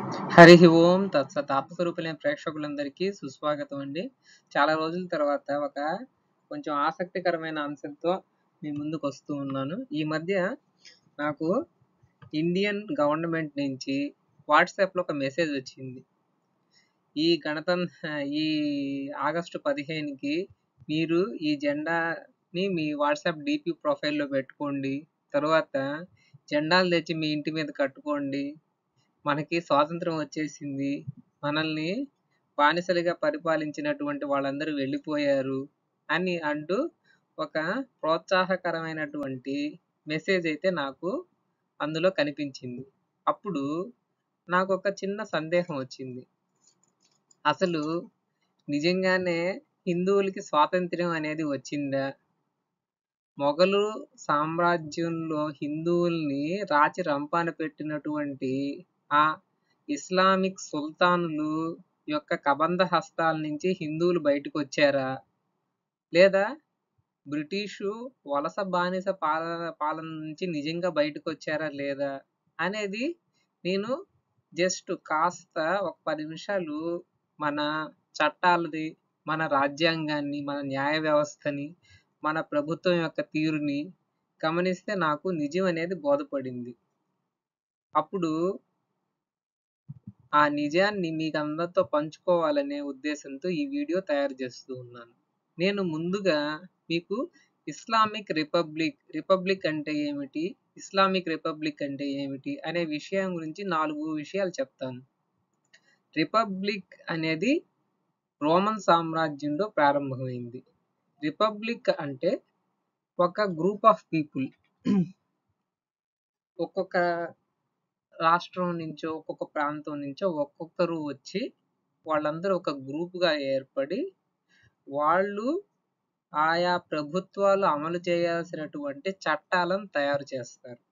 హరి ఓం తత్సత్ ఆత్మస్వరూపులైన ప్రేక్షకులందరికీ సుస్వాగతం అండి చాలా రోజుల తర్వాత ఒక కొంచెం ఆసక్తికరమైన అంశంతో మీ ముందుకు వస్తూ ఉన్నాను ఈ మధ్య నాకు ఇండియన్ గవర్నమెంట్ నుంచి వాట్సాప్లో ఒక మెసేజ్ వచ్చింది ఈ గణతంత్ర ఈ ఆగస్టు పదిహేనుకి మీరు ఈ జెండాని మీ వాట్సాప్ డిపి ప్రొఫైల్లో పెట్టుకోండి తర్వాత జెండాలు తెచ్చి మీ ఇంటి మీద కట్టుకోండి మనకి స్వాతంత్రం వచ్చేసింది మనల్ని బానిసలుగా పరిపాలించినటువంటి వాళ్ళందరూ వెళ్ళిపోయారు అని అంటూ ఒక ప్రోత్సాహకరమైనటువంటి మెసేజ్ అయితే నాకు అందులో కనిపించింది అప్పుడు నాకు ఒక చిన్న సందేహం వచ్చింది అసలు నిజంగానే హిందువులకి స్వాతంత్ర్యం అనేది వచ్చిందా మొఘలు సామ్రాజ్యంలో హిందువుల్ని రాచి రంపాన పెట్టినటువంటి ఆ ఇస్లామిక్ సుల్తానులు యొక్క కబంధ హస్తాల నుంచి హిందువులు బయటకు వచ్చారా లేదా బ్రిటిషు వలస బానిస పాలన పాలన నుంచి నిజంగా బయటకు వచ్చారా లేదా అనేది నేను జస్ట్ కాస్త ఒక పది నిమిషాలు మన చట్టాలది మన రాజ్యాంగాన్ని మన న్యాయ వ్యవస్థని మన ప్రభుత్వం యొక్క తీరుని గమనిస్తే నాకు నిజం అనేది బోధపడింది అప్పుడు ఆ నిజాన్ని మీకు అందరితో పంచుకోవాలనే ఉద్దేశంతో ఈ వీడియో తయారు చేస్తూ ఉన్నాను నేను ముందుగా మీకు ఇస్లామిక్ రిపబ్లిక్ రిపబ్లిక్ అంటే ఏమిటి ఇస్లామిక్ రిపబ్లిక్ అంటే ఏమిటి అనే విషయం గురించి నాలుగు విషయాలు చెప్తాను రిపబ్లిక్ అనేది రోమన్ సామ్రాజ్యంలో ప్రారంభమైంది రిపబ్లిక్ అంటే ఒక గ్రూప్ ఆఫ్ పీపుల్ ఒక్కొక్క రాష్ట్రం నుంచో ఒక్కొక్క ప్రాంతం నుంచో ఒక్కొక్కరు వచ్చి వాళ్ళందరూ ఒక గ్రూప్గా ఏర్పడి వాళ్ళు ఆయా ప్రభుత్వాలు అమలు చేయాల్సినటువంటి చట్టాలను తయారు చేస్తారు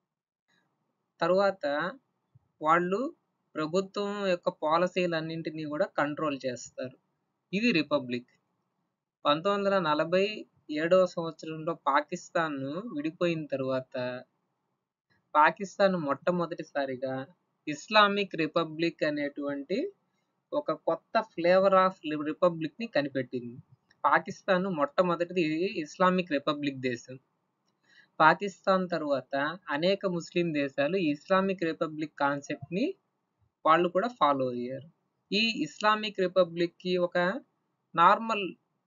తరువాత వాళ్ళు ప్రభుత్వం యొక్క పాలసీలన్నింటినీ కూడా కంట్రోల్ చేస్తారు ఇది రిపబ్లిక్ పంతొమ్మిది వందల నలభై ఏడవ సంవత్సరంలో పాకిస్తాన్ విడిపోయిన తర్వాత పాకిస్తాన్ మొట్టమొదటిసారిగా ఇస్లామిక్ రిపబ్లిక్ అనేటువంటి ఒక కొత్త ఫ్లేవర్ ఆఫ్ రిపబ్లిక్ ని కనిపెట్టింది పాకిస్తాన్ మొట్టమొదటిది ఇస్లామిక్ రిపబ్లిక్ దేశం పాకిస్తాన్ తర్వాత అనేక ముస్లిం దేశాలు ఈ ఇస్లామిక్ రిపబ్లిక్ కాన్సెప్ట్ ని వాళ్ళు కూడా ఫాలో అయ్యారు ఈ ఇస్లామిక్ రిపబ్లిక్ కి ఒక నార్మల్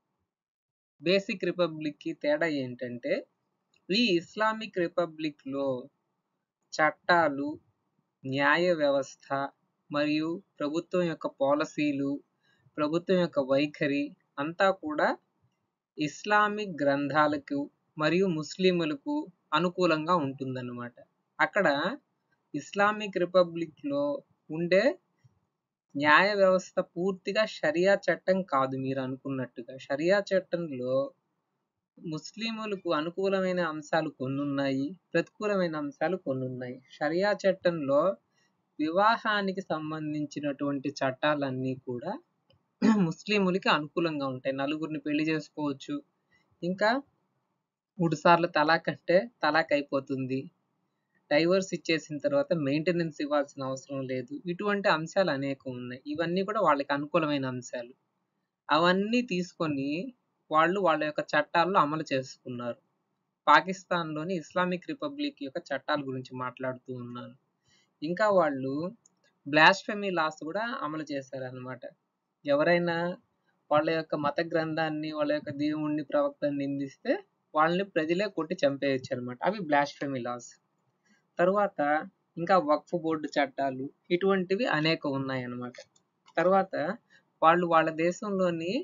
బేసిక్ రిపబ్లిక్ కి తేడా ఏంటంటే ఈ ఇస్లామిక్ రిపబ్లిక్ లో చట్టాలు న్యాయ వ్యవస్థ మరియు ప్రభుత్వం యొక్క పాలసీలు ప్రభుత్వం యొక్క వైఖరి అంతా కూడా ఇస్లామిక్ గ్రంథాలకు మరియు ముస్లింలకు అనుకూలంగా ఉంటుందన్నమాట అక్కడ ఇస్లామిక్ రిపబ్లిక్ లో ఉండే న్యాయ వ్యవస్థ పూర్తిగా షరియా చట్టం కాదు మీరు అనుకున్నట్టుగా షరియా చట్టంలో ముస్లిములకు అనుకూలమైన అంశాలు కొన్ని ఉన్నాయి ప్రతికూలమైన అంశాలు కొన్ని ఉన్నాయి షరియా చట్టంలో వివాహానికి సంబంధించినటువంటి చట్టాలన్నీ కూడా ముస్లిములకి అనుకూలంగా ఉంటాయి నలుగురిని పెళ్లి చేసుకోవచ్చు ఇంకా మూడు సార్లు తలాక్ అంటే తలాక్ అయిపోతుంది డైవర్స్ ఇచ్చేసిన తర్వాత మెయింటెనెన్స్ ఇవ్వాల్సిన అవసరం లేదు ఇటువంటి అంశాలు అనేకం ఉన్నాయి ఇవన్నీ కూడా వాళ్ళకి అనుకూలమైన అంశాలు అవన్నీ తీసుకొని వాళ్ళు వాళ్ళ యొక్క చట్టాల్లో అమలు చేసుకున్నారు పాకిస్తాన్లోని ఇస్లామిక్ రిపబ్లిక్ యొక్క చట్టాల గురించి మాట్లాడుతూ ఉన్నాను ఇంకా వాళ్ళు బ్లాస్ఫెమీ లాస్ కూడా అమలు చేశారనమాట ఎవరైనా వాళ్ళ యొక్క మత గ్రంథాన్ని వాళ్ళ యొక్క దేవుణ్ణి ప్రవక్తని నిందిస్తే వాళ్ళని ప్రజలే కొట్టి చంపేయచ్చు అనమాట అవి బ్లాస్ఫెమీ లాస్ తరువాత ఇంకా వక్ఫ్ బోర్డు చట్టాలు ఇటువంటివి అనేక ఉన్నాయన్నమాట తర్వాత వాళ్ళు వాళ్ళ దేశంలోని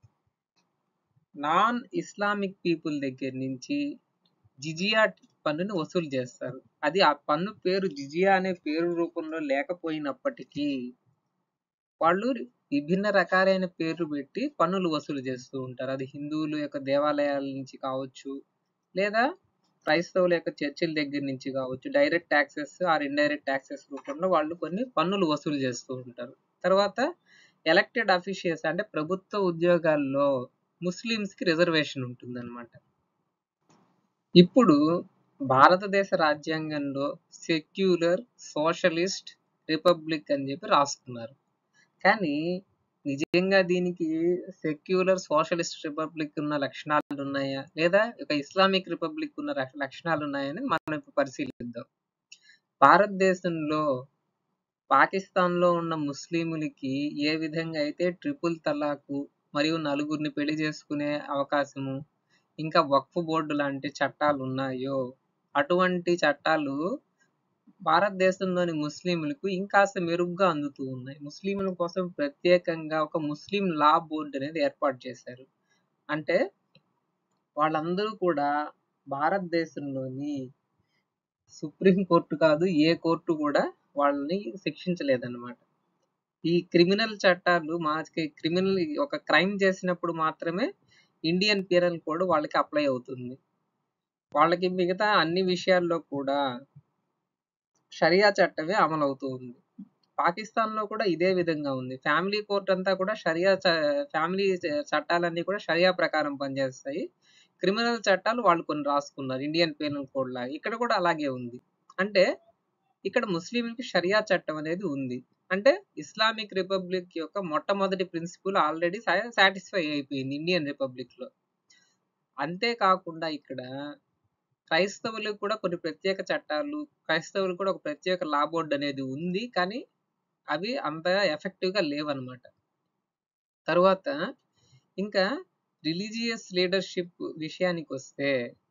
నాన్ ఇస్లామిక్ పీపుల్ దగ్గర నుంచి జిజియా పన్నుని వసూలు చేస్తారు అది ఆ పన్ను పేరు జిజియా అనే పేరు రూపంలో లేకపోయినప్పటికీ వాళ్ళు విభిన్న రకాలైన పేర్లు పెట్టి పన్నులు వసూలు చేస్తూ ఉంటారు అది హిందువుల యొక్క దేవాలయాల నుంచి కావచ్చు లేదా క్రైస్తవుల యొక్క చర్చిల దగ్గర నుంచి కావచ్చు direct taxes or indirect taxes రూపంలో వాళ్ళు కొన్ని పన్నులు వసూలు చేస్తూ ఉంటారు తర్వాత ఎలక్టెడ్ అఫీషియల్స్ అంటే ప్రభుత్వ ఉద్యోగాల్లో ముస్లిమ్స్ కి రిజర్వేషన్ ఉంటుందన్నమాట ఇప్పుడు భారతదేశ రాజ్యాంగంలో సెక్యులర్ సోషలిస్ట్ రిపబ్లిక్ అని చెప్పి రాసుకున్నారు కానీ నిజంగా దీనికి సెక్యులర్ సోషలిస్ట్ రిపబ్లిక్ ఉన్న లక్షణాలు ఉన్నాయా లేదా ఒక ఇస్లామిక్ రిపబ్లిక్ ఉన్న లక్ష- లక్షణాలు ఉన్నాయని మనం ఇప్పుడు పరిశీలిద్దాం భారతదేశంలో పాకిస్తాన్లో ఉన్న ముస్లింలకి ఏ విధంగా అయితే ట్రిపుల్ తలాకు మరియు నలుగురిని పెళ్లి చేసుకునే అవకాశము ఇంకా వక్ఫ్ బోర్డు లాంటి చట్టాలు ఉన్నాయో అటువంటి చట్టాలు భారతదేశంలోని ముస్లింలకు ఇంకాస్త మెరుగ్గా అందుతూ ఉన్నాయి ముస్లింల కోసం ప్రత్యేకంగా ఒక ముస్లిం లా బోర్డు అనేది ఏర్పాటు చేశారు అంటే వాళ్ళందరూ కూడా భారతదేశంలోని సుప్రీం కోర్టు కాదు ఏ కోర్టు కూడా వాళ్ళని శిక్షించలేదన్నమాట ఈ క్రిమినల్ చట్టాలు మాకి క్రిమినల్ ఒక క్రైమ్ చేసినప్పుడు మాత్రమే ఇండియన్ పీనల్ కోడ్ వాళ్ళకి అప్లై అవుతుంది వాళ్ళకి మిగతా అన్ని విషయాల్లో కూడా షరియా చట్టమే అమలు అవుతూ ఉంది పాకిస్తాన్ లో కూడా ఇదే విధంగా ఉంది ఫ్యామిలీ కోర్ట్ అంతా కూడా షరియా ఫ్యామిలీ చట్టాలన్నీ కూడా షరియా ప్రకారం పనిచేస్తాయి క్రిమినల్ చట్టాలు వాళ్ళు కొన్ని రాసుకున్నారు ఇండియన్ పీనల్ కోడ్ లాగా ఇక్కడ కూడా అలాగే ఉంది అంటే ఇక్కడ ముస్లింలకి షరియా చట్టం అనేది ఉంది అంటే ఇస్లామిక్ రిపబ్లిక్ యొక్క మొట్టమొదటి ప్రిన్సిపల్ ఆల్రెడీ సాటిస్ఫై అయిపోయింది ఇండియన్ రిపబ్లిక్ లో అంతేకాకుండా ఇక్కడ క్రైస్తవులకు కూడా కొన్ని ప్రత్యేక చట్టాలు క్రైస్తవులకు కూడా ఒక ప్రత్యేక లా బోర్డ్ అనేది ఉంది కానీ అవి అంతగా ఎఫెక్టివ్ గా లేవన్నమాట తర్వాత ఇంకా రిలీజియస్ లీడర్షిప్ విషయానికి వస్తే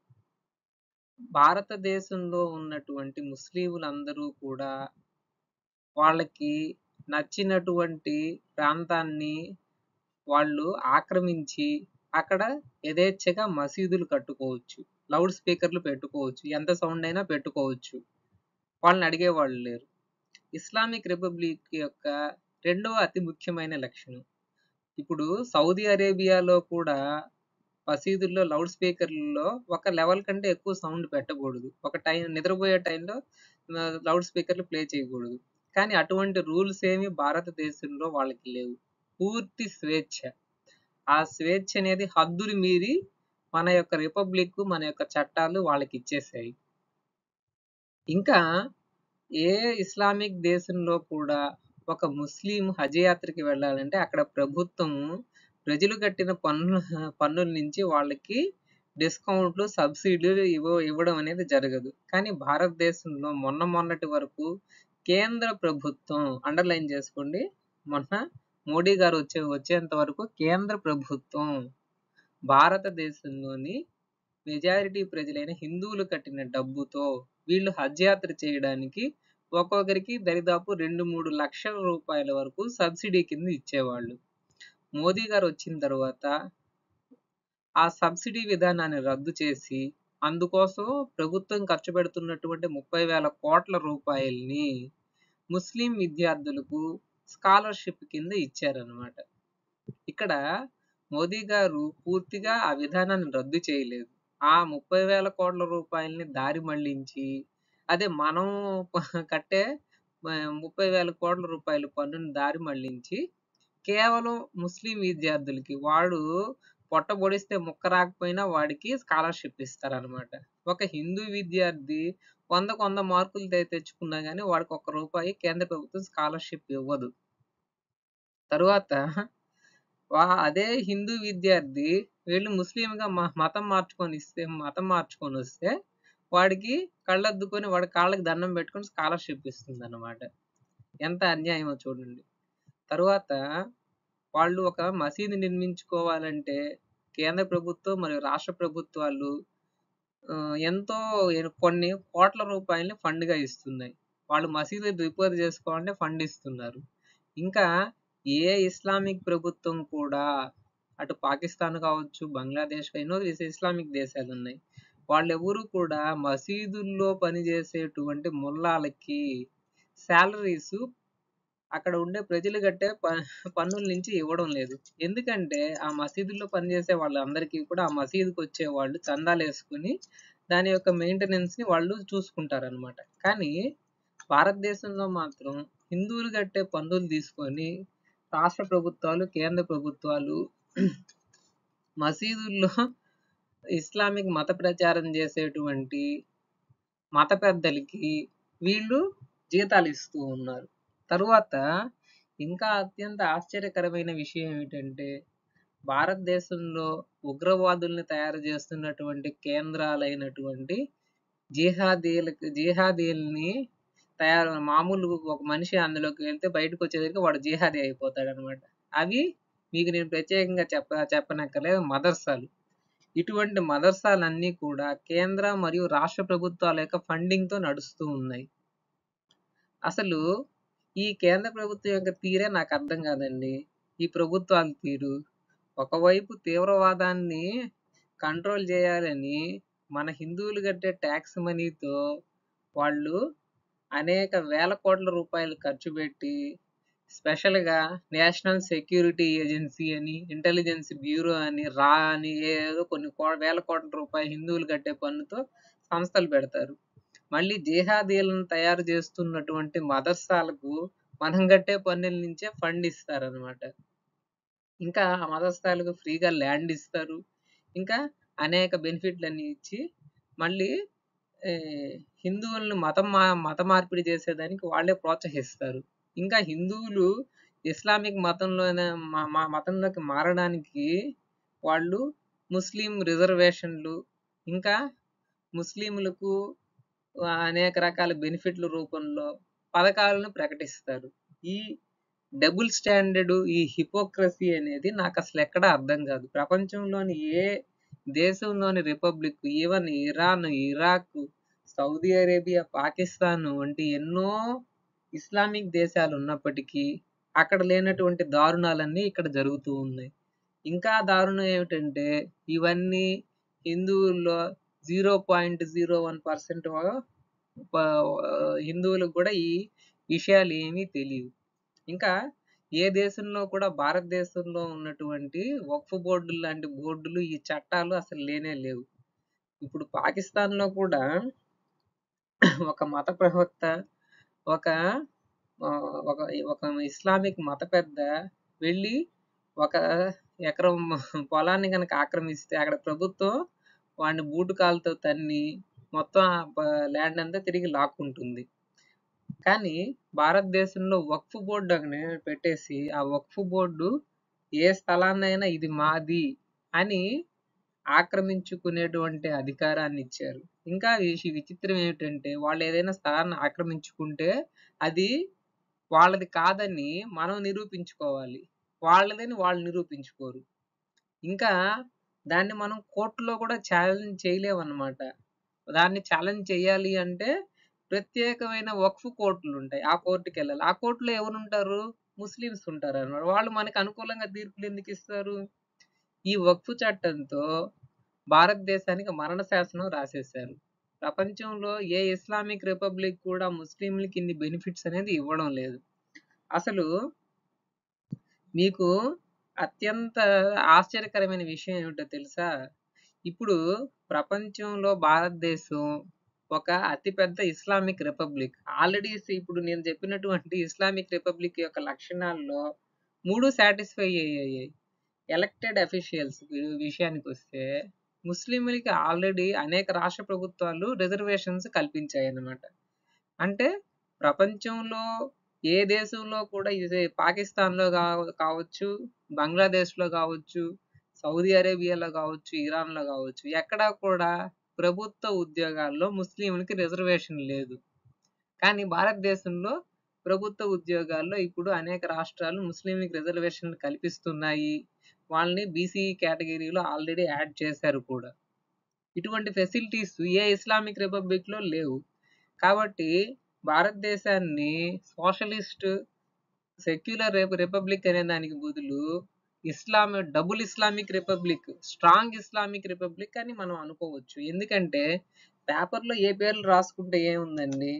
భారతదేశంలో ఉన్నటువంటి ముస్లింలందరూ కూడా వాళ్ళకి నచ్చినటువంటి ప్రాంతాన్ని వాళ్ళు ఆక్రమించి అక్కడ యథేచ్ఛగా మసీదులు కట్టుకోవచ్చు లౌడ్ స్పీకర్లు పెట్టుకోవచ్చు ఎంత సౌండ్ అయినా పెట్టుకోవచ్చు వాళ్ళని అడిగేవాళ్ళు లేరు ఇస్లామిక్ రిపబ్లిక్ యొక్క రెండవ అతి ముఖ్యమైన లక్షణం ఇప్పుడు సౌదీ అరేబియాలో కూడా మసీదుల్లో లౌడ్ స్పీకర్లలో ఒక లెవెల్ కంటే ఎక్కువ సౌండ్ పెట్టకూడదు ఒక టైం నిద్రపోయే టైంలో లౌడ్ స్పీకర్లు ప్లే చేయకూడదు కానీ అటువంటి రూల్స్ ఏమి భారతదేశంలో వాళ్ళకి లేవు పూర్తి స్వేచ్ఛ ఆ స్వేచ్ఛ అనేది హద్దులు మీరి మన యొక్క రిపబ్లిక్ మన యొక్క చట్టాలు వాళ్ళకి ఇచ్చేసాయి ఇంకా ఏ ఇస్లామిక్ దేశంలో కూడా ఒక ముస్లిం హజ్ యాత్రకి వెళ్ళాలంటే అక్కడ ప్రభుత్వము ప్రజలు కట్టిన పన్ను పన్నుల నుంచి వాళ్ళకి డిస్కౌంట్లు సబ్సిడీలు ఇవ్వ ఇవ్వడం అనేది జరగదు కానీ భారతదేశంలో మొన్న మొన్నటి వరకు కేంద్ర ప్రభుత్వం అండర్లైన్ చేసుకోండి మొన్న మోడీ గారు వచ్చే వచ్చేంత వరకు కేంద్ర ప్రభుత్వం భారతదేశంలోని మెజారిటీ ప్రజలైన హిందువులు కట్టిన డబ్బుతో వీళ్ళు హజ్ యాత్ర చేయడానికి ఒక్కొక్కరికి దరిదాపు రెండు మూడు లక్షల రూపాయల వరకు సబ్సిడీ కింద ఇచ్చేవాళ్ళు మోదీ గారు వచ్చిన తర్వాత ఆ సబ్సిడీ విధానాన్ని రద్దు చేసి అందుకోసం ప్రభుత్వం ఖర్చు పెడుతున్నటువంటి ముప్పై వేల కోట్ల రూపాయల్ని ముస్లిం విద్యార్థులకు స్కాలర్షిప్ కింద ఇచ్చారనమాట ఇక్కడ మోదీ గారు పూర్తిగా ఆ విధానాన్ని రద్దు చేయలేదు ఆ ముప్పై వేల కోట్ల రూపాయలని దారి మళ్లించి అదే మనం కట్టే ముప్పై వేల కోట్ల రూపాయల పన్నుని దారి మళ్లించి కేవలం ముస్లిం విద్యార్థులకి వాడు పొట్ట పొడిస్తే ముక్క రాకపోయినా వాడికి స్కాలర్షిప్ ఇస్తారనమాట ఒక హిందూ విద్యార్థి వందకు వంద మార్కులు తె- తెచ్చుకున్నా కానీ వాడికి ఒక్క రూపాయి కేంద్ర ప్రభుత్వం స్కాలర్షిప్ ఇవ్వదు తరువాత వా- అదే హిందూ విద్యార్థి వీళ్ళు ముస్లింగా మ- మతం మార్చుకొని ఇస్తే మతం మార్చుకొని వస్తే వాడికి కళ్ళద్దుకొని వాడి కాళ్ళకి దండం పెట్టుకొని స్కాలర్షిప్ ఇస్తుంది అనమాట ఎంత అన్యాయమో చూడండి తరువాత వాళ్ళు ఒక మసీదు నిర్మించుకోవాలంటే కేంద్ర ప్రభుత్వం మరియు రాష్ట్ర ప్రభుత్వాలు ఆ, ఎంతో ఎ- కొన్ని కోట్ల రూపాయలని ఫండ్ గా ఇస్తున్నాయి వాళ్ళు మసీదు రిపేర్ చేసుకోవాలంటే ఫండ్ ఇస్తున్నారు ఇంకా ఏ ఇస్లామిక్ ప్రభుత్వం కూడా అటు పాకిస్తాన్ కావచ్చు బంగ్లాదేశ్ ఎన్నో ఇస్- ఇస్లామిక్ దేశాలు ఉన్నాయి వాళ్ళెవరు కూడా మసీదుల్లో పనిచేసేటువంటి ముల్లాలకి శాలరీస్ అక్కడ ఉండే ప్రజలు కట్టే ప- పన్నుల నుంచి ఇవ్వడం లేదు ఎందుకంటే ఆ మసీదుల్లో పనిచేసే వాళ్ళందరికీ కూడా ఆ మసీదుకి వచ్చే వాళ్ళు చందాలు వేసుకుని దాని యొక్క మెయింటెనెన్స్ ని వాళ్ళు చూసుకుంటారు అనమాట కానీ భారతదేశంలో మాత్రం హిందువులు కట్టే పన్నులు తీసుకొని రాష్ట్ర ప్రభుత్వాలు కేంద్ర ప్రభుత్వాలు మసీదుల్లో ఇస్లామిక్ మత ప్రచారం చేసేటువంటి మత పెద్దలకి వీళ్ళు జీతాలు ఇస్తూ ఉన్నారు తరువాత ఇంకా అత్యంత ఆశ్చర్యకరమైన విషయం ఏమిటంటే భారతదేశంలో ఉగ్రవాదుల్ని తయారు చేస్తున్నటువంటి కేంద్రాలైనటువంటి జిహాదీలకు జిహాదీల్ని తయారు మామూలు ఒక మనిషి అందులోకి వెళ్తే బయటకు వచ్చేసరికి వాడు జిహాదీ అయిపోతాడు అనమాట అవి మీకు నేను ప్రత్యేకంగా చెప్ప చెప్పనక్కర్లేదు మదర్సాలు ఇటువంటి మదర్సాలన్నీ కూడా కేంద్ర మరియు రాష్ట్ర ప్రభుత్వాల యొక్క ఫండింగ్ తో నడుస్తూ ఉన్నాయి అసలు ఈ కేంద్ర ప్రభుత్వం యొక్క తీరే నాకు అర్థం కాదండి ఈ ప్రభుత్వాల తీరు ఒకవైపు తీవ్రవాదాన్ని కంట్రోల్ చేయాలని మన హిందువులు కట్టే ట్యాక్స్ మనీతో వాళ్ళు అనేక వేల కోట్ల రూపాయలు ఖర్చు పెట్టి స్పెషల్గా నేషనల్ సెక్యూరిటీ ఏజెన్సీ అని ఇంటెలిజెన్స్ బ్యూరో అని రా అని ఏదో కొన్ని కో- వేల కోట్ల రూపాయలు హిందువులు కట్టే పన్నుతో సంస్థలు పెడతారు మళ్ళీ జిహాదీలను తయారు చేస్తున్నటువంటి మదర్సాలకు మనం కట్టే పన్నుల నుంచే ఫండ్ ఇస్తారనమాట ఇంకా ఆ మదర్సాలకు ఫ్రీగా ల్యాండ్ ఇస్తారు ఇంకా అనేక బెనిఫిట్లన్నీ ఇచ్చి మళ్ళీ ఏ, హిందువులను మతం మా మత మార్పిడి చేసేదానికి వాళ్ళే ప్రోత్సహిస్తారు ఇంకా హిందువులు ఇస్లామిక్ మతంలోనే మా- మా మతంలోకి మారడానికి వాళ్ళు ముస్లిం రిజర్వేషన్లు ఇంకా ముస్లింలకు ఆ, అనేక రకాల బెనిఫిట్ల రూపంలో పథకాలను ప్రకటిస్తారు ఈ డబుల్ స్టాండర్డ్ ఈ హిపోక్రసీ అనేది నాకు అసలు ఎక్కడ అర్థం కాదు ప్రపంచంలోని ఏ దేశంలోని republic even Iran Iraq Saudi Arabia Pakistan వంటి ఎన్నో ఇస్లామిక్ దేశాలు ఉన్నప్పటికీ అక్కడ లేనటువంటి దారుణాలన్నీ ఇక్కడ జరుగుతూ ఉన్నాయి ఇంకా దారుణం ఏమిటంటే ఇవన్నీ హిందువుల్లో zero point zero one percent హిందువులకు కూడా ఈ విషయాలు ఏమీ తెలియవు ఇంకా ఏ దేశంలో కూడా భారతదేశంలో ఉన్నటువంటి వక్ఫ్ బోర్డులు లాంటి బోర్డులు ఈ చట్టాలు అసలు లేనే లేవు ఇప్పుడు పాకిస్తాన్లో కూడా ఒక మత ప్రవక్త ఒక ఆ, ఒక ఒక ఇస్లామిక్ మత పెద్ద వెళ్ళి ఒక ఎకరం పొలాన్ని కనుక ఆక్రమిస్తే అక్కడ ప్రభుత్వం వాడిని బూటుకాలతో తన్ని మొత్తం ల్యాండ్ అంతా తిరిగి లాక్కుంటుంది కానీ భారతదేశంలో వక్ఫ్ బోర్డు అని పెట్టేసి ఆ వక్ఫ్ బోర్డు ఏ స్థలాన్నైనా ఇది మాది అని ఆక్రమించుకునేటువంటి అధికారాన్ని ఇచ్చారు ఇంకా ఈ విచిత్రం ఏమిటంటే వాళ్ళు ఏదైనా స్థలాన్ని ఆక్రమించుకుంటే అది వాళ్ళది కాదని మనం నిరూపించుకోవాలి వాళ్ళదని వాళ్ళు నిరూపించుకోరు ఇంకా దాన్ని మనం కోర్టులో కూడా ఛాలెంజ్ చేయలేమన్నమాట దాన్ని ఛాలెంజ్ చేయాలి అంటే ప్రత్యేకమైన వక్ఫ్ కోర్టులు ఉంటాయి ఆ కోర్టుకి వెళ్ళాలి ఆ కోర్టులో ఎవరు ఉంటారు ముస్లిమ్స్ ఉంటారు అన్నమాట వాళ్ళు మనకి అనుకూలంగా తీర్పులు ఎందుకు ఇస్తారు ఈ వక్ఫ్ చట్టంతో భారతదేశానికి మరణ శాసనం రాసేశారు ప్రపంచంలో ఏ ఇస్లామిక్ రిపబ్లిక్ కూడా ముస్లింలకి ఇన్ని బెనిఫిట్స్ అనేది ఇవ్వడం లేదు అసలు మీకు అత్యంత ఆశ్చర్యకరమైన విషయం ఏమిటో తెలుసా ఇప్పుడు ప్రపంచంలో భారతదేశం ఒక అతిపెద్ద ఇస్లామిక్ రిపబ్లిక్ ఆల్రెడీ ఇప్పుడు నేను చెప్పినటువంటి ఇస్లామిక్ రిపబ్లిక్ యొక్క లక్షణాల్లో మూడు సాటిస్ఫై అయ్యాయి ఎలక్టెడ్ అఫీషియల్స్ విషయానికి వస్తే ముస్లింలకి ఆల్రెడీ అనేక రాష్ట్ర ప్రభుత్వాలు రిజర్వేషన్స్ కల్పించాయి అన్నమాట అంటే ప్రపంచంలో ఏ దేశంలో కూడా ఇది పాకిస్తాన్లో కావ కావచ్చు బంగ్లాదేశ్లో కావచ్చు సౌదీ అరేబియాలో కావచ్చు ఇరాన్లో కావచ్చు ఎక్కడా కూడా ప్రభుత్వ ఉద్యోగాల్లో ముస్లింలకి రిజర్వేషన్ లేదు కానీ భారతదేశంలో ప్రభుత్వ ఉద్యోగాల్లో ఇప్పుడు అనేక రాష్ట్రాలు ముస్లింలకు రిజర్వేషన్లు కల్పిస్తున్నాయి వాళ్ళని బీసీ కేటగిరీలో ఆల్రెడీ యాడ్ చేశారు కూడా ఇటువంటి ఫెసిలిటీస్ ఏ ఇస్లామిక్ రిపబ్లిక్ లో లేవు కాబట్టి భారతదేశాన్ని సోషలిస్ట్ సెక్యులర్ రిపబ్లిక్ అనే దానికి బదులు Islam double Islamic republic strong Islamic republic అని మనం అనుకోవచ్చు ఎందుకంటే పేపర్లో ఏ పేర్లు రాసుకుంటే ఏముందండి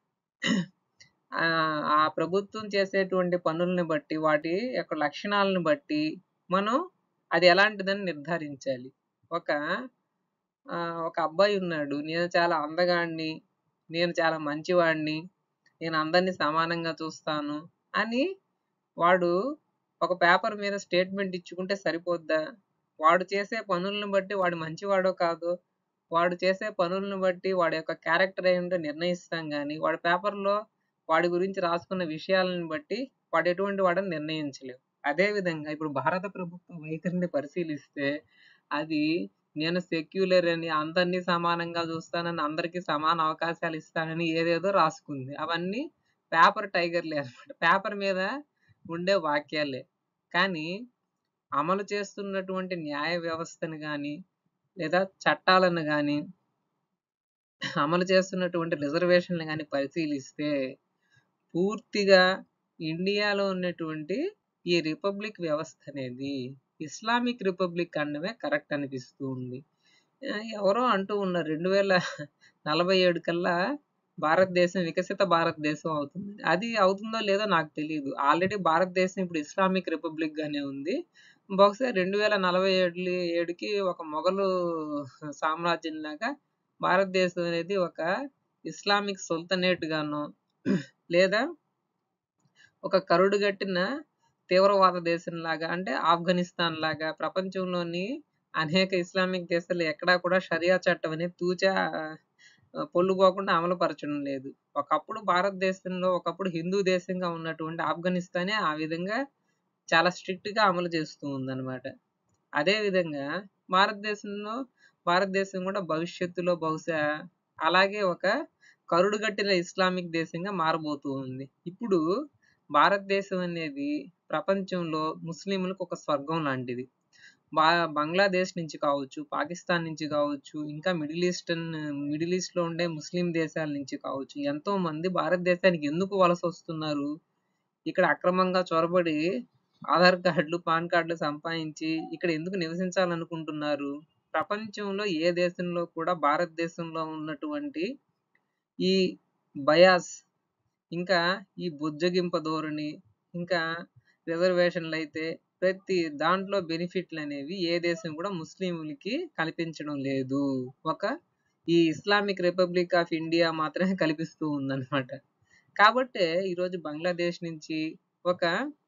ఆ ఆ ప్రభుత్వం చేసేటువంటి పనుల్ని బట్టి వాటి యొక్క లక్షణాలను బట్టి మనం అది ఎలాంటిదని నిర్ధారించాలి ఒక ఆ, ఒక అబ్బాయి ఉన్నాడు నేను చాలా అందగాడిని నేను చాలా మంచివాడిని నేను అందరినీ సమానంగా చూస్తాను అని వాడు ఒక పేపర్ మీద స్టేట్మెంట్ ఇచ్చుకుంటే సరిపోద్దా వాడు చేసే పనులను బట్టి వాడు మంచివాడో కాదో వాడు చేసే పనులను బట్టి వాడి యొక్క క్యారెక్టర్ ఏంటో నిర్ణయిస్తాం కానీ వాడి పేపర్లో వాడి గురించి రాసుకున్న విషయాలను బట్టి వాడు ఎటువంటి వాడని నిర్ణయించలేవు అదే విధంగా ఇప్పుడు భారత ప్రభుత్వ వైఖరిని పరిశీలిస్తే అది నేను సెక్యులర్ అని అందరినీ సమానంగా చూస్తానని అందరికీ సమాన అవకాశాలు ఇస్తానని ఏదేదో రాసుకుంది అవన్నీ పేపర్ టైగర్లే అనమాట పేపర్ మీద ఉండే వాక్యాలే కానీ అమలు చేస్తున్నటువంటి న్యాయ వ్యవస్థను కానీ లేదా చట్టాలను కానీ అమలు చేస్తున్నటువంటి రిజర్వేషన్లు కానీ పరిశీలిస్తే పూర్తిగా ఇండియాలో ఉన్నటువంటి ఈ రిపబ్లిక్ వ్యవస్థ అనేది ఇస్లామిక్ రిపబ్లిక్ అనడమే కరెక్ట్ అనిపిస్తూ ఉంది ఆ, ఎవరో అంటూ ఉన్నారు రెండు వేల నలభై ఏడు కల్లా భారతదేశం వికసిత భారతదేశం అవుతుంది అది అవుతుందో లేదో నాకు తెలియదు ఆల్రెడీ భారతదేశం ఇప్పుడు ఇస్లామిక్ రిపబ్లిక్ గానే ఉంది బహుశా రెండు వేల నలభై ఏడు ఏడుకి ఒక మొఘలు సామ్రాజ్యం లాగా భారతదేశం అనేది ఒక ఇస్లామిక్ సుల్తనేట్ గానో లేదా ఒక కరుడుగట్టిన తీవ్రవాద దేశం లాగా అంటే ఆఫ్ఘనిస్తాన్ లాగా ప్రపంచంలోని అనేక ఇస్లామిక్ దేశాలు ఎక్కడా కూడా షరియా చట్టం అనేది తూచా ఆ, పొల్లుపోకుండా అమలు పరచడం లేదు ఒకప్పుడు భారతదేశంలో ఒకప్పుడు హిందూ దేశంగా ఉన్నటువంటి ఆఫ్ఘనిస్తానే ఆ విధంగా చాలా స్ట్రిక్ట్ గా అమలు చేస్తూ ఉందన్నమాట అదే విధంగా భారతదేశంలో భారతదేశం కూడా భవిష్యత్తులో బహుశా అలాగే ఒక కరుడుగట్టిన ఇస్లామిక్ దేశంగా మారబోతూ ఉంది ఇప్పుడు భారతదేశం అనేది ప్రపంచంలో ముస్లింలకు ఒక స్వర్గం లాంటిది బా బంగ్లాదేశ్ నుంచి కావచ్చు పాకిస్తాన్ నుంచి కావచ్చు ఇంకా మిడిల్ ఈస్టర్న్ మిడిల్ ఈస్ట్ లో ఉండే ముస్లిం దేశాల నుంచి కావచ్చు ఎంతో మంది భారతదేశానికి ఎందుకు వలస వస్తున్నారు ఇక్కడ అక్రమంగా చొరబడి ఆధార్ కార్డులు పాన్ కార్డులు సంపాదించి ఇక్కడ ఎందుకు నివసించాలనుకుంటున్నారు ప్రపంచంలో ఏ దేశంలో కూడా భారతదేశంలో ఉన్నటువంటి ఈ బయాస్ ఇంకా ఈ బుజ్జగింప ధోరణి ఇంకా రిజర్వేషన్లు అయితే ప్రతి దాంట్లో బెనిఫిట్లు అనేవి ఏ దేశం కూడా ముస్లింలకి కల్పించడం లేదు ఒక ఈ ఇస్లామిక్ రిపబ్లిక్ ఆఫ్ ఇండియా మాత్రమే కల్పిస్తూ ఉందన్నమాట కాబట్టే ఈరోజు బంగ్లాదేశ్ నుంచి ఒక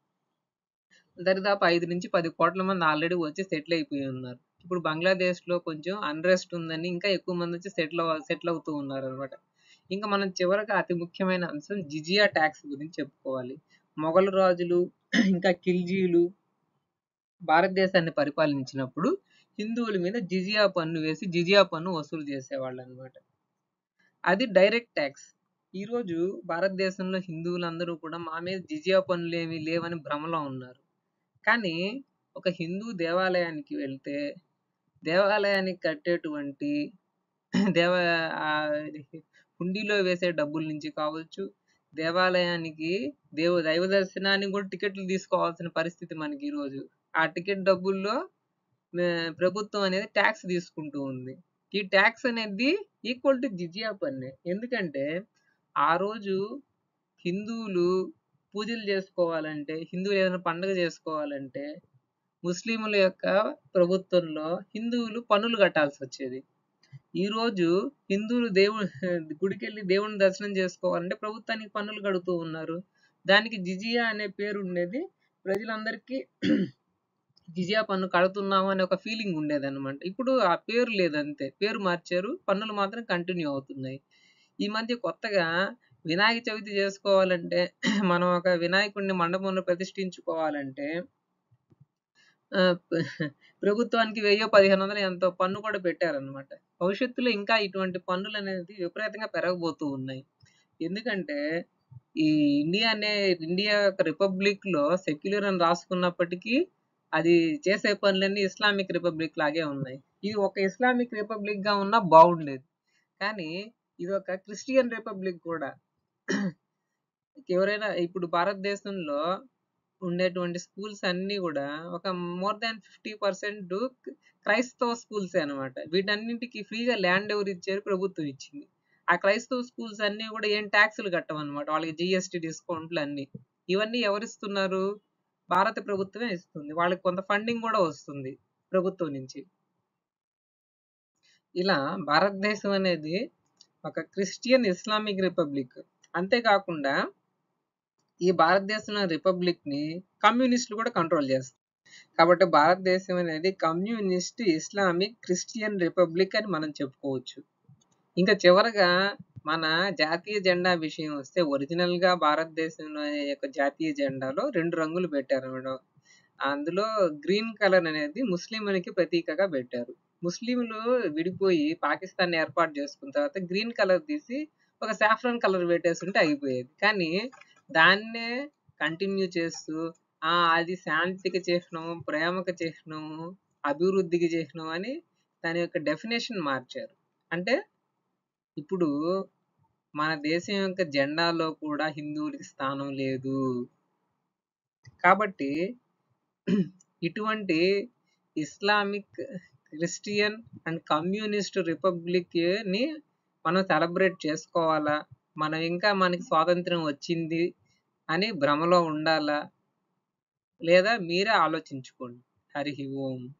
దరిదాపు ఐదు నుంచి పది కోట్ల మంది ఆల్రెడీ వచ్చి సెటిల్ అయిపోయి ఉన్నారు ఇప్పుడు బంగ్లాదేశ్ లో కొంచెం అన్రెస్ట్ ఉందని ఇంకా ఎక్కువ మంది వచ్చి సెటిల్ సెటిల్ అవుతూ ఉన్నారు అనమాట ఇంకా మనం చివరగా అతి ముఖ్యమైన అంశం జిజియా ట్యాక్స్ గురించి చెప్పుకోవాలి మొఘలు రాజులు ఇంకా ఖిల్జీలు భారతదేశాన్ని పరిపాలించినప్పుడు హిందువుల మీద జిజియా పన్ను వేసి జిజియా పన్ను వసూలు చేసేవాళ్ళు అనమాట అది డైరెక్ట్ ట్యాక్స్ ఈ రోజు భారతదేశంలో హిందువులందరూ కూడా మా మీద జిజియా పన్నులు ఏమీ లేవని భ్రమలో ఉన్నారు కానీ ఒక హిందూ దేవాలయానికి వెళ్తే దేవాలయానికి కట్టేటువంటి దేవ ఆ హుండీలో వేసే డబ్బుల నుంచి కావచ్చు దేవాలయానికి దేవు దైవ దర్శనానికి కూడా టికెట్లు తీసుకోవాల్సిన పరిస్థితి మనకి ఈ రోజు ఆ టికెట్ డబ్బుల్లో ఆ, ప్రభుత్వం అనేది ట్యాక్స్ తీసుకుంటూ ఉంది ఈ ట్యాక్స్ అనేది ఈక్వల్ టు జిజియా పన్నే ఎందుకంటే ఆ రోజు హిందువులు పూజలు చేసుకోవాలంటే హిందువులు ఏదైనా పండుగ చేసుకోవాలంటే ముస్లింల యొక్క ప్రభుత్వంలో హిందువులు పన్నులు కట్టాల్సి వచ్చేది ఈ రోజు హిందువులు దేవుడు గుడికి వెళ్ళి దేవుని దర్శనం చేసుకోవాలంటే ప్రభుత్వానికి పన్నులు కడుతూ ఉన్నారు దానికి జిజియా అనే పేరు ఉండేది ప్రజలందరికీ జిజియా పన్ను కడుతున్నాము అనే ఒక ఫీలింగ్ ఉండేది అనమాట ఇప్పుడు ఆ పేరు లేదంతే పేరు మార్చారు పన్నులు మాత్రం కంటిన్యూ అవుతున్నాయి ఈ మధ్య కొత్తగా వినాయక చవితి చేసుకోవాలంటే మనం ఒక వినాయకుడిని మండపంలో ప్రతిష్ఠించుకోవాలంటే ఆ, ప- ప్రభుత్వానికి వెయ్యో పదిహేను వందలు ఎంతో పన్ను కూడా పెట్టారనమాట భవిష్యత్తులో ఇంకా ఇటువంటి పన్నులు అనేది విపరీతంగా పెరగబోతూ ఉన్నాయి ఎందుకంటే ఈ ఇండియా అనే ఇండియా యొక్క రిపబ్లిక్ లో సెక్యులర్ అని రాసుకున్నప్పటికీ అది చేసే పనులన్నీ ఇస్లామిక్ రిపబ్లిక్ లాగే ఉన్నాయి ఇది ఒక ఇస్లామిక్ రిపబ్లిక్ గా ఉన్నా బాగుండేది కానీ ఇది ఒక క్రిస్టియన్ రిపబ్లిక్ కూడా ఎవరైనా ఇప్పుడు భారతదేశంలో ఉండేటువంటి స్కూల్స్ అన్ని కూడా ఒక మోర్ దాన్ ఫిఫ్టీ పర్సెంట్ క్రైస్తవ స్కూల్స్ అన్నమాట వీటన్నింటికి ఫ్రీగా ల్యాండ్ ఎవరు ఇచ్చారు ప్రభుత్వం ఇచ్చింది ఆ క్రైస్తవ స్కూల్స్ అన్ని కూడా ఏం ట్యాక్సులు కట్టమన్నమాట వాళ్ళకి జిఎస్టి డిస్కౌంట్లు అన్ని ఇవన్నీ ఎవరిస్తున్నారు భారత ప్రభుత్వమే ఇస్తుంది వాళ్ళకి కొంత ఫండింగ్ కూడా వస్తుంది ప్రభుత్వం నుంచి ఇలా భారతదేశం అనేది ఒక క్రిస్టియన్ ఇస్లామిక్ రిపబ్లిక్ అంతేకాకుండా ఈ భారతదేశంలో రిపబ్లిక్ ని కమ్యూనిస్టులు కూడా కంట్రోల్ చేస్తారు కాబట్టి భారతదేశం అనేది కమ్యూనిస్ట్ ఇస్లామిక్ క్రిస్టియన్ రిపబ్లిక్ అని మనం చెప్పుకోవచ్చు ఇంకా చివరగా మన జాతీయ జెండా విషయం వస్తే ఒరిజినల్ గా భారతదేశంలో యొక్క జాతీయ జెండాలో రెండు రంగులు పెట్టారు మేడం అందులో గ్రీన్ కలర్ అనేది ముస్లింలకి ప్రతీకగా పెట్టారు ముస్లింలు విడిపోయి పాకిస్తాన్ ఏర్పాటు చేసుకున్న తర్వాత గ్రీన్ కలర్ తీసి ఒక సాఫ్రాన్ కలర్ పెట్టేస్తుంటే అయిపోయేది కానీ దాన్నే కంటిన్యూ చేస్తూ ఆ అది శాంతికి చిహ్నము ప్రేమకు చిహ్నము అభివృద్ధికి చిహ్నం అని దాని యొక్క డెఫినేషన్ మార్చారు అంటే ఇప్పుడు మన దేశం యొక్క జెండాలో కూడా హిందువులకి స్థానం లేదు కాబట్టి ఇటువంటి Islamic Christian and communist republic ని మనం సెలబ్రేట్ చేసుకోవాలా మనం ఇంకా మనకి స్వాతంత్రం వచ్చింది అని భ్రమలో ఉండాలా లేదా మీరే ఆలోచించుకోండి హరి ఓం